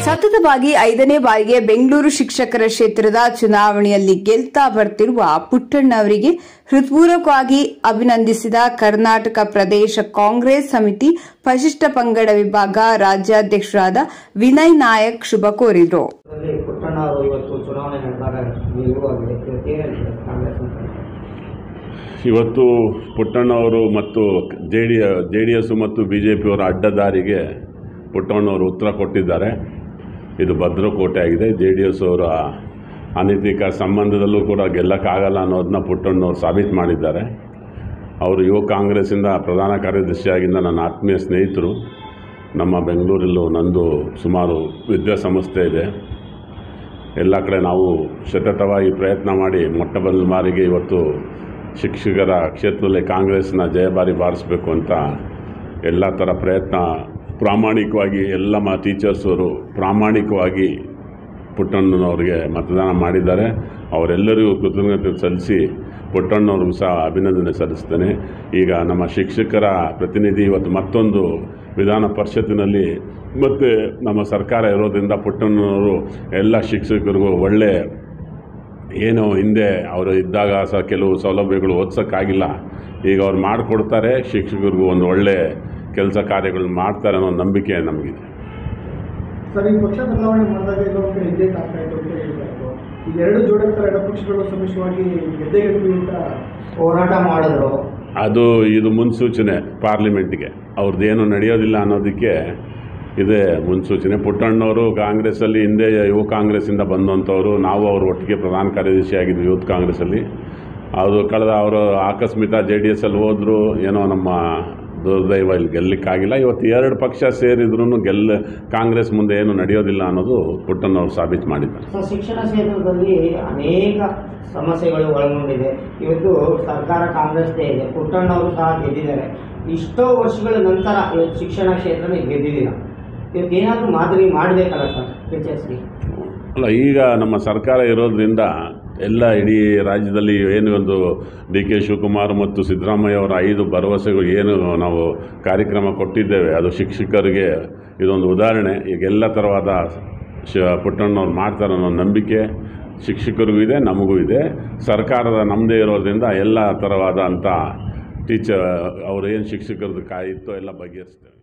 ಸತತವಾಗಿ ಐದನೇ ಬಾರಿಗೆ ಬೆಂಗಳೂರು ಶಿಕ್ಷಕರ ಕ್ಷೇತ್ರದ ಚುನಾವಣೆಯಲ್ಲಿ ಗೆಲ್ತಾ ಬರ್ತಿರುವ ಪುಟ್ಟಣ್ಣ ಅವರಿಗೆ ಹೃತ್ಪೂರ್ವಕವಾಗಿ ಅಭಿನಂದಿಸಿದ ಕರ್ನಾಟಕ ಪ್ರದೇಶ ಕಾಂಗ್ರೆಸ್ ಸಮಿತಿ ಪರಿಶಿಷ್ಟ ಪಂಗಡ ವಿಭಾಗ ರಾಜ್ಯಾಧ್ಯಕ್ಷರಾದ ವಿನಯ್ ನಾಯಕ್ ಶುಭ ಕೋರಿದರು ಅದರಲ್ಲಿ ಪುಟ್ಟಣ್ಣ ಅವರು ಇವತ್ತು ಚುನಾವಣೆ ನಡೆದಾಗ ಗೆಲುವಾಗಿದೆ ಇವತ್ತು ಏನು ಹೇಳ್ತಾರೆ ಕಾಂಗ್ರೆಸ್ ಅಂತ ಇವತ್ತು ಪುಟ್ಟಣ್ಣವರು ಮತ್ತು J D J D S ಮತ್ತು ಬಿ ಜೆ ಪಿಯವರ ಅಡ್ಡದಾರಿಗೆ ಪುಟ್ಟಣ್ಣವರು ಉತ್ತರ ಕೊಟ್ಟಿದ್ದಾರೆ ಇದು ಭದ್ರಕೋಟೆ ಆಗಿದೆ ಜೆ ಡಿ ಎಸ್ ಅವರ ಅನೈತಿಕ ಸಂಬಂಧದಲ್ಲೂ ಕೂಡ ಗೆಲ್ಲಕ್ಕಾಗಲ್ಲ ಅನ್ನೋದನ್ನ ಪುಟ್ಟಣ್ಣವ್ರು ಸಾಬೀತು ಮಾಡಿದ್ದಾರೆ ಅವರು ಯುವ ಕಾಂಗ್ರೆಸ್ಸಿಂದ ಪ್ರಧಾನ ಕಾರ್ಯದರ್ಶಿಯಾಗಿಂದ ನನ್ನ ಆತ್ಮೀಯ ಸ್ನೇಹಿತರು ನಮ್ಮ ಬೆಂಗಳೂರಲ್ಲೂ ನಂದು ಸುಮಾರು ವಿದ್ಯಾಸಂಸ್ಥೆ ಇದೆ ಎಲ್ಲ ಕಡೆ ನಾವು ಸತತವಾಗಿ ಪ್ರಯತ್ನ ಮಾಡಿ ಮೊಟ್ಟ ಮೊದಲ ಬಾರಿಗೆ ಇವತ್ತು ಶಿಕ್ಷಕರ ಕ್ಷೇತ್ರದಲ್ಲಿ ಕಾಂಗ್ರೆಸ್ನ ಜಯಭಾರಿ ಬಾರಿಸಬೇಕು ಅಂತ ಎಲ್ಲ ಥರ ಪ್ರಯತ್ನ ಪ್ರಾಮಾಣಿಕವಾಗಿ ಎಲ್ಲ ಮ ಟೀಚರ್ಸವರು ಪ್ರಾಮಾಣಿಕವಾಗಿ ಪುಟ್ಟಣ್ಣನವ್ರಿಗೆ ಮತದಾನ ಮಾಡಿದ್ದಾರೆ ಅವರೆಲ್ಲರಿಗೂ ಕೃತಜ್ಞತೆ ಸಲ್ಲಿಸಿ ಪುಟ್ಟಣ್ಣವ್ರಿಗೂ ಸಹ ಅಭಿನಂದನೆ ಸಲ್ಲಿಸ್ತೇನೆ ಈಗ ನಮ್ಮ ಶಿಕ್ಷಕರ ಪ್ರತಿನಿಧಿ ಇವತ್ತು ಮತ್ತೊಂದು ವಿಧಾನ ಪರಿಷತ್ತಿನಲ್ಲಿ ಮತ್ತು ನಮ್ಮ ಸರ್ಕಾರ ಇರೋದ್ರಿಂದ ಪುಟ್ಟಣ್ಣನವರು ಎಲ್ಲ ಶಿಕ್ಷಕರಿಗೂ ಒಳ್ಳೆ ಏನು ಹಿಂದೆ ಅವರು ಇದ್ದಾಗ ಸಹ ಕೆಲವು ಸೌಲಭ್ಯಗಳು ಓದ್ಸೋಕ್ಕಾಗಿಲ್ಲ ಈಗ ಅವ್ರು ಮಾಡಿಕೊಡ್ತಾರೆ ಶಿಕ್ಷಕರಿಗೂ ಒಂದು ಒಳ್ಳೆ ಕೆಲಸ ಕಾರ್ಯಗಳನ್ನ ಮಾಡ್ತಾರೆ ಅನ್ನೋ ನಂಬಿಕೆ ನಮಗಿದೆ ಸರ್ ಈ ಪಕ್ಷ ಬದಲಾವಣೆ ಮಾಡಿದಾಗ ಎಲ್ಲೋ ಒಂದು ಕಡೆ ಹಿಂದೇಟ್ ಆಗ್ತಾ ಇತ್ತು ಅಂತ ಹೇಳ್ಬೇಕು ಈಗ ಎರಡು ಜೋಡಾಂತರ ಎಡ ಪಕ್ಷಗಳು ಸಮ್ಮಿಶ್ರವಾಗಿ ಗೆದ್ದೆ ಗೆದ್ವಿ ಅಂತ ಹೋರಾಟ ಮಾಡಿದ್ರು ಅದು ಇದು ಮುನ್ಸೂಚನೆ ಪಾರ್ಲಿಮೆಂಟ್ಗೆ ಅವ್ರದ್ದೇನು ನಡೆಯೋದಿಲ್ಲ ಅನ್ನೋದಕ್ಕೆ ಇದೆ ಮುನ್ಸೂಚನೆ ಪುಟ್ಟಣ್ಣವರು ಕಾಂಗ್ರೆಸ್ಸಲ್ಲಿ ಹಿಂದೆ ಯುವ ಕಾಂಗ್ರೆಸ್ಸಿಂದ ಬಂದಂಥವ್ರು ನಾವು ಅವರು ಒಟ್ಟಿಗೆ ಪ್ರಧಾನ ಕಾರ್ಯದರ್ಶಿ ಆಗಿದ್ವಿ ಯೂತ್ ಕಾಂಗ್ರೆಸ್ಸಲ್ಲಿ ಅದು ಕಳೆದ ಅವರು ಆಕಸ್ಮಿಕ ಜೆ ಡಿ ಎಸ್ಸಲ್ಲಿ ಹೋದರು ಏನೋ ನಮ್ಮ ದುರ್ದೈವ ಇಲ್ಲಿ ಗೆಲ್ಲಕ್ಕಾಗಿಲ್ಲ ಇವತ್ತು ಎರಡು ಪಕ್ಷ ಸೇರಿದ್ರೂ ಗೆಲ್ಲ ಕಾಂಗ್ರೆಸ್ ಮುಂದೆ ಏನು ನಡೆಯೋದಿಲ್ಲ ಅನ್ನೋದು ಪುಟ್ಟಣ್ಣವ್ರು ಸಾಬೀತು ಮಾಡಿದ್ದಾರೆ ಸೊ ಶಿಕ್ಷಣ ಕ್ಷೇತ್ರದಲ್ಲಿ ಅನೇಕ ಸಮಸ್ಯೆಗಳು ಒಳಗೊಂಡಿದೆ ಇವತ್ತು ಸರ್ಕಾರ ಕಾಂಗ್ರೆಸ್ದೇ ಇದೆ ಪುಟ್ಟಣ್ಣವರು ಸಹ ಗೆದ್ದಿದ್ದಾರೆ ಇಷ್ಟೋ ವರ್ಷಗಳ ನಂತರ ಇವತ್ತು ಶಿಕ್ಷಣ ಕ್ಷೇತ್ರನ ಗೆದ್ದಿದ್ದೀರ ಇವತ್ತು ಏನಾದರೂ ಮಾದರಿ ಮಾಡಬೇಕಲ್ಲ ಸರ್ ಟೀಚರ್ಸ್ಗೆ ಅಲ್ಲ ಈಗ ನಮ್ಮ ಸರ್ಕಾರ ಇರೋದ್ರಿಂದ ಎಲ್ಲ ಇಡೀ ರಾಜ್ಯದಲ್ಲಿ ಏನು ಒಂದು ಡಿ ಕೆ ಶಿವಕುಮಾರ್ ಮತ್ತು ಸಿದ್ದರಾಮಯ್ಯ ಅವರ ಐದು ಭರವಸೆಗಳು ಏನು ನಾವು ಕಾರ್ಯಕ್ರಮ ಕೊಟ್ಟಿದ್ದೇವೆ ಅದು ಶಿಕ್ಷಕರಿಗೆ ಇದೊಂದು ಉದಾಹರಣೆ ಈಗ ಎಲ್ಲ ಥರವಾದ ಶ ಪುಟ್ಟಣ್ಣವ್ರು ಮಾಡ್ತಾರೆ ಅನ್ನೋ ನಂಬಿಕೆ ಶಿಕ್ಷಕರಿಗೂ ಇದೆ ನಮಗೂ ಇದೆ ಸರ್ಕಾರದ ನಮ್ಮದೇ ಇರೋದ್ರಿಂದ ಎಲ್ಲ ಥರವಾದಂಥ ಟೀಚರ್ ಅವರು ಏನು ಶಿಕ್ಷಕರದ್ದು ಕಾಯಿತ್ತೋ ಎಲ್ಲ ಬಗೆಹರಿಸ್ತೇವೆ